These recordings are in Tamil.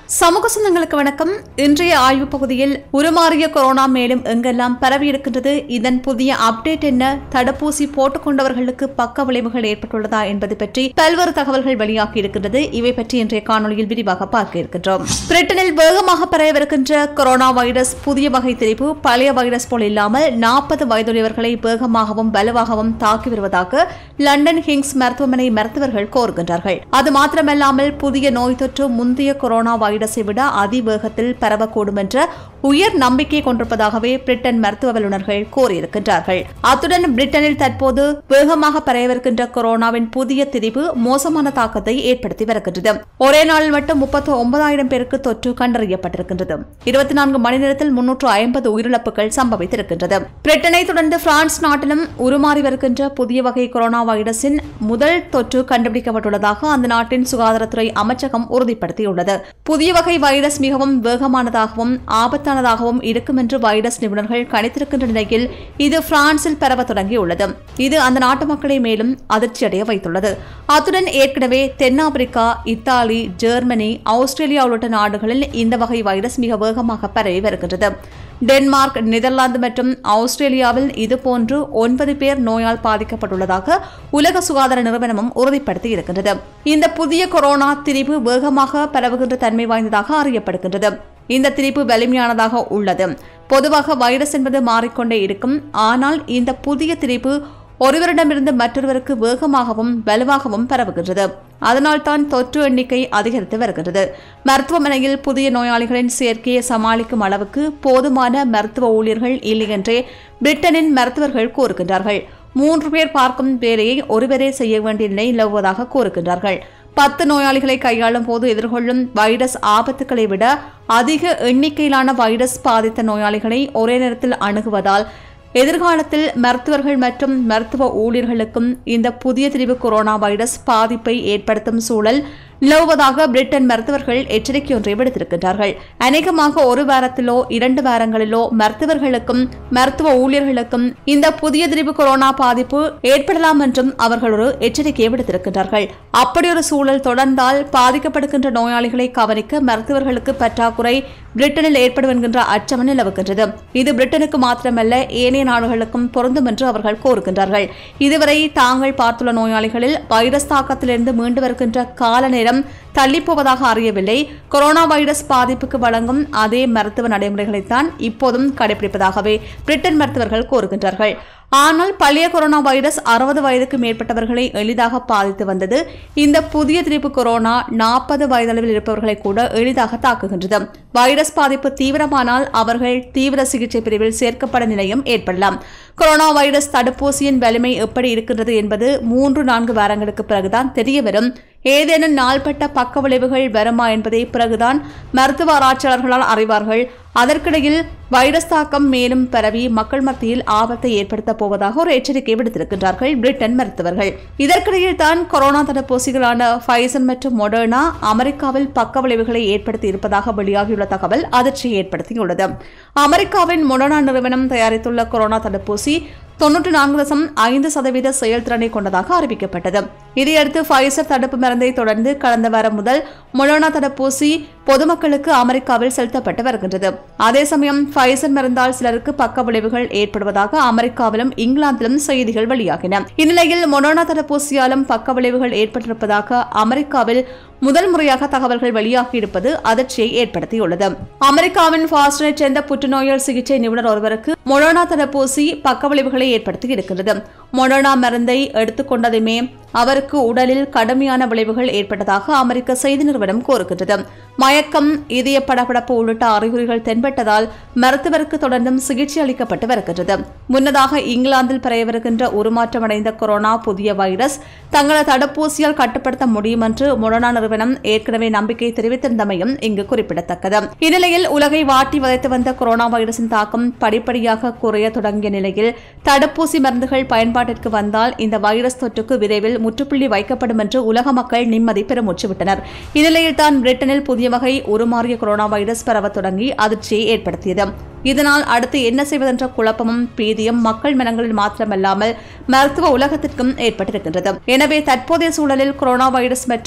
சமூக சொந்தங்களுக்கு வணக்கம் இன்றைய ஆய்வு பகுதியில் உருமாறிய கொரோனா மேலும் எங்கெல்லாம் பரவி இருக்கின்றது இதன் புதிய அப்டேட் என்ன தடுப்பூசி போட்டுக் கொண்டவர்களுக்கு பக்க விளைவுகள் ஏற்பட்டுள்ளதா என்பது பற்றி பல்வேறு தகவல்கள் வெளியாகி இருக்கின்றது இவை பற்றி இன்றைய காணொலியில் விரிவாக பார்க்க இருக்கின்றோம் பிரிட்டனில் வேகமாக பரவவிருக்கின்ற கொரோனா வைரஸ் புதிய வகை திரிப்பு பழைய வைரஸ் போல் இல்லாமல் நாற்பது வயதுடையவர்களை வேகமாகவும் வலுவாகவும் தாக்கி வருவதாக லண்டன் ஹிங்ஸ் மருத்துவமனை மருத்துவர்கள் கோருகின்றார்கள் அது மாத்திரமல்லாமல் புதிய நோய் தொற்று முந்தைய கொரோனா வைரஸை விட அதிவேகத்தில் பரவக்கூடும் என்ற உயர் நம்பிக்கை கொண்டிருப்பதாகவே பிரிட்டன் மருத்துவ வல்லுநர்கள் கூறியிருக்கின்றார்கள் அத்துடன் பிரிட்டனில் தற்போது வேகமாக பரவவிருக்கின்ற கொரோனாவின் புதிய திரிவு மோசமான தாக்கத்தை ஏற்படுத்தி வருகின்றது ஒரே நாளில் மட்டும் முப்பத்தி ஒன்பதாயிரம் பேருக்கு தொற்று கண்டறியப்பட்டிருக்கின்றது இருபத்தி நான்கு மணி நேரத்தில் முன்னூற்று ஐம்பது உயிரிழப்புகள் சம்பவித்திருக்கின்றது பிரிட்டனை தொடர்ந்து பிரான்ஸ் நாட்டிலும் உருமாறி வருகின்ற புதிய வகை கொரோனா வைரஸின் முதல் தொற்று கண்டுபிடிக்கப்பட்டுள்ளதாக அந்த நாட்டின் சுகாதாரத்துறை அமைச்சகம் உறுதிப்படுத்தியுள்ளது புதிய வகை வைரஸ் மிகவும் வேகமானதாகவும் ஆபத்தானதாகவும் இருக்கும் என்று வைரஸ் நிபுணர்கள் கணித்திருக்கின்ற நிலையில் இது பிரான்சில் பரவ தொடங்கியுள்ளது இது அந்த நாட்டு மக்களை மேலும் அதிர்ச்சியடைய வைத்துள்ளது அத்துடன் ஏற்கனவே தென்னாப்பிரிக்கா இத்தாலி ஜெர்மனி ஆஸ்திரேலியா உள்ளிட்ட நாடுகளில் இந்த வகை வைரஸ் மிக வேகமாக பரவி வருகின்றது டென்மார்க் நெதர்லாந்து மற்றும் ஆஸ்திரேலியாவில் இதுபோன்று ஒன்பது பேர் நோயால் பாதிக்கப்பட்டுள்ளதாக உலக சுகாதார நிறுவனமும் உறுதிப்படுத்தி இருக்கின்றது இந்த புதிய கொரோனா திரிவு வேகமாக பரவுகின்ற தன்மை வாய்ந்ததாக அறியப்படுகின்றது இந்த திரிப்பு வலிமையானதாக உள்ளது பொதுவாக வைரஸ் என்பது மாறிக்கொண்டே இருக்கும் ஆனால் இந்த புதிய திரிப்பு ஒருவரிடமிருந்து மற்றொருவருக்கு வேகமாகவும் வலுவாகவும் பரவுகின்றது அதனால்தான் தொற்று எண்ணிக்கை அதிகரித்து வருகின்றது மருத்துவமனையில் புதிய நோயாளிகளின் சேர்க்கையை சமாளிக்கும் அளவுக்கு போதுமான மருத்துவ ஊழியர்கள் இல்லை என்றே பிரிட்டனின் மருத்துவர்கள் கூறுகின்றார்கள் மூன்று பேர் பார்க்கும் வேலையை ஒருவரே செய்ய வேண்டிய நிலை நிலவுவதாக கூறுகின்றார்கள் பத்து நோயாளிகளை கையாளும் போது எதிர்கொள்ளும் வைரஸ் ஆபத்துக்களை விட அதிக எண்ணிக்கையிலான வைரஸ் பாதித்த நோயாளிகளை ஒரே நேரத்தில் அணுகுவதால் எதிர்காலத்தில் மருத்துவர்கள் மற்றும் மருத்துவ ஊழியர்களுக்கும் இந்த புதிய திரிவு கொரோனா வைரஸ் பாதிப்பை ஏற்படுத்தும் சூழல் நிலவுவதாக பிரிட்டன் மருத்துவர்கள் எச்சரிக்கை ஒன்றை விடுத்திருக்கின்றார்கள் அநேகமாக ஒரு வாரத்திலோ இரண்டு வாரங்களிலோ மருத்துவர்களுக்கும் மருத்துவ ஊழியர்களுக்கும் இந்த புதிய திரிவு கொரோனா பாதிப்பு ஏற்படலாம் என்றும் அவர்கள் ஒரு எச்சரிக்கையை விடுத்திருக்கின்றார்கள் அப்படி ஒரு சூழல் தொடர்ந்தால் பாதிக்கப்படுகின்ற நோயாளிகளை கவனிக்க மருத்துவர்களுக்கு பற்றாக்குறை பிரிட்டனில் ஏற்படும் என்கின்ற அச்சம் நிலவுகின்றது இது பிரிட்டனுக்கு மாத்திரமல்ல ஏனைய நாடுகளுக்கும் பொருந்தும் என்று அவர்கள் கோருகின்றார்கள் இதுவரை தாங்கள் பார்த்துள்ள நோயாளிகளில் வைரஸ் தாக்கத்திலிருந்து மீண்டு வருகின்ற கால நேரம் தள்ளிப்போவதாக அறியவில்லை கொரோனா வைரஸ் பாதிப்புக்கு வழங்கும் அதே மருத்துவ நடைமுறைகளைத்தான் இப்போதும் கடைபிடிப்பதாகவே பிரிட்டன் மருத்துவர்கள் கூறுகின்றார்கள் ஆனால் பழைய கொரோனா வைரஸ் அறுபது வயதுக்கு மேற்பட்டவர்களை எளிதாக பாதித்து வந்தது இந்த புதிய திரிப்பு கொரோனா நாற்பது வயதளவில் இருப்பவர்களை கூட எளிதாக தாக்குகின்றது வைரஸ் பாதிப்பு தீவிரமானால் அவர்கள் தீவிர சிகிச்சை பிரிவில் சேர்க்கப்பட நிலையம் ஏற்படலாம் கொரோனா வைரஸ் தடுப்பூசியின் வலிமை எப்படி இருக்கின்றது என்பது மூன்று நான்கு வாரங்களுக்கு பிறகுதான் தெரியவரும் ஏதேனும் நாள்பட்ட பக்க விளைவுகள் வருமா என்பதை பிறகுதான் மருத்துவ ஆராய்ச்சியாளர்களால் அறிவார்கள் அதற்கிடையில் வைரஸ் தாக்கம் மேலும் பரவி மக்கள் மத்தியில் ஆபத்தை ஏற்படுத்த போவதாக ஒரு எச்சரிக்கை விடுத்திருக்கின்றார்கள் பிரிட்டன் மருத்துவர்கள் இதற்கிடையில் தான் கொரோனா தடுப்பூசிகளான ஃபைசன் மற்றும் மொடர்னா அமெரிக்காவில் பக்க விளைவுகளை ஏற்படுத்தி இருப்பதாக வெளியாகியுள்ள தகவல் அதிர்ச்சியை ஏற்படுத்தியுள்ளது அமெரிக்காவின் மொடர்னா நிறுவனம் தயாரித்துள்ள கொரோனா தடுப்பூசி தொன்னூற்றி நான்கு தசம் ஐந்து சதவீத செயல்திறனை கொண்டதாக அறிவிக்கப்பட்டது இதையடுத்து ஃபைசர் தடுப்பு மருந்தை தொடர்ந்து கடந்த வாரம் முதல் மொடர்னா தடுப்பூசி பொதுமக்களுக்கு அமெரிக்காவில் செலுத்தப்பட்டு வருகின்றது அதே சமயம் ஃபைசர் மருந்தால் சிலருக்கு பக்க விளைவுகள் ஏற்படுவதாக அமெரிக்காவிலும் இங்கிலாந்திலும் செய்திகள் வெளியாகின இந்நிலையில் மொடர்னா தடுப்பூசியாலும் பக்க விளைவுகள் ஏற்பட்டிருப்பதாக அமெரிக்காவில் முதல் முறையாக தகவல்கள் வெளியாகியிருப்பது அதிர்ச்சியை ஏற்படுத்தியுள்ளது அமெரிக்காவின் ஃபாஸ்டனைச் சேர்ந்த புற்றுநோயால் சிகிச்சை நிபுணர் ஒருவருக்கு மொடர்னா தடுப்பூசி பக்க விளைவுகளை ஏற்படுத்தி இருக்கிறது மொடர்னா மருந்தை எடுத்துக்கொண்டதுமே அவருக்கு உடலில் கடுமையான விளைவுகள் ஏற்பட்டதாக அமெரிக்க செய்தி நிறுவனம் கூறுகின்றது மயக்கம் இதய படபடப்பு உள்ளிட்ட அறிகுறிகள் தென்பட்டதால் மருத்துவருக்கு தொடர்ந்தும் சிகிச்சை அளிக்கப்பட்டு வருகின்றது முன்னதாக இங்கிலாந்தில் பரவவிருக்கின்ற உருமாற்றமடைந்த கொரோனா புதிய வைரஸ் தங்களது தடுப்பூசியால் கட்டுப்படுத்த முடியும் என்று மொடர்னா நிறுவனம் ஏற்கனவே நம்பிக்கை தெரிவித்திருந்தமையும் இங்கு குறிப்பிடத்தக்கது இந்நிலையில் உலகை வாட்டி வதைத்து வந்த கொரோனா வைரஸின் தாக்கம் படிப்படியாக குறைய தொடங்கிய நிலையில் தடுப்பூசி மருந்துகள் பயன்பாட்டிற்கு வந்தால் இந்த வைரஸ் தொற்றுக்கு விரைவில் முற்றுப்புள்ளி வைக்கப்படும் என்று உலக மக்கள் நிம்மதி பெருமூச்சுவிட்டனர் இந்நிலையில் தான் பிரிட்டனில் புதிய வகை உருமாறிய கொரோனா வைரஸ் பரவத் தொடங்கி அதிர்ச்சியை ஏற்படுத்தியது இதனால் அடுத்து என்ன செய்வதென்ற குழப்பமும் பீதியும் மக்கள் மனங்களில் மாத்திரமல்லாமல் மருத்துவ உலகத்திற்கும் ஏற்பட்டிருக்கின்றது எனவே தற்போதைய சூழலில் கொரோனா வைரஸ் மற்றும்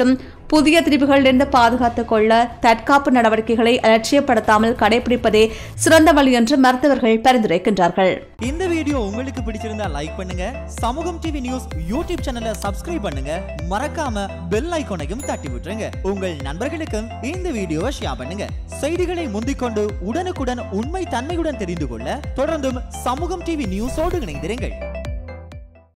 புதிய திரிவுகளிலிருந்து பாதுகாத்துக் கொள்ள தற்காப்பு நடவடிக்கைகளை அலட்சியப்படுத்தாமல் கடைபிடிப்பதே சிறந்த வழி என்று மருத்துவர்கள் பரிந்துரைக்கின்றார்கள் இந்த வீடியோ உங்களுக்கு பிடிச்சிருந்தா லைக் பண்ணுங்க சமூகம் டிவி நியூஸ் யூடியூப் சேனலை சப்ஸ்கிரைப் பண்ணுங்க மறக்காம பெல் ஐகானையும் தட்டி விட்டுருங்க உங்கள் நண்பர்களுக்கும் இந்த வீடியோவை ஷேர் பண்ணுங்க செய்திகளை முந்திக்கொண்டு உடனுக்குடன் உண்மை தன்மையுடன் தெரிந்து கொள்ள தொடர்ந்தும் சமூகம் டிவி நியூஸோடு இணைந்திருங்கள்